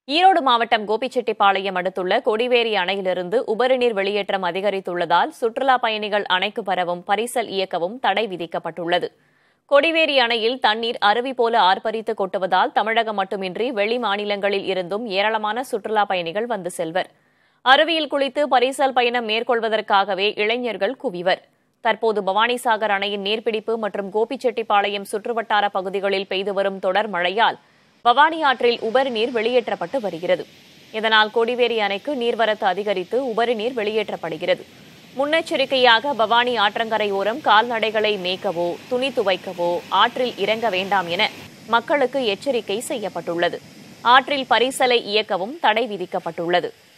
ஈரோடு மாவட்டம் கோபிச்செட்டிப்பாளையம் அடுத்துள்ள கொடிவேரி அணையிலிருந்து உபரிநீர் வெளியேற்றம் அதிகரித்துள்ளதால் சுற்றுலா பயணிகள் அணைக்கு பரவும் பரிசல் இயக்கவும் தடை விதிக்கப்பட்டுள்ளது கொடிவேரி அணையில் தண்ணீர் அருவி போல ஆர்ப்பரித்து கொட்டுவதால் தமிழகம் மட்டுமின்றி வெளி மாநிலங்களில் இருந்தும் ஏராளமான சுற்றுலா பயணிகள் வந்து செல்வர் அருவியில் குளித்து பரிசல் பயணம் மேற்கொள்வதற்காகவே இளைஞர்கள் குவிவர் தற்போது பவானிசாகர் அணையின் நீர்பிடிப்பு மற்றும் கோபிச்செட்டிப்பாளையம் சுற்றுவட்டார பகுதிகளில் பெய்து வரும் தொடர் மழையால் பவானி ஆற்றில் உபரி நீர் வெளியேற்றப்பட்டு வருகிறது இதனால் கொடிவேரி அணைக்கு நீர்வரத்து அதிகரித்து உபரி நீர் வெளியேற்றப்படுகிறது முன்னெச்சரிக்கையாக பவானி ஆற்றங்கரையோரம் கால்நடைகளை மேய்க்கவோ துணி துவைக்கவோ ஆற்றில் இறங்க வேண்டாம் என மக்களுக்கு எச்சரிக்கை செய்யப்பட்டுள்ளது ஆற்றில் பரிசலை இயக்கவும் தடை விதிக்கப்பட்டுள்ளது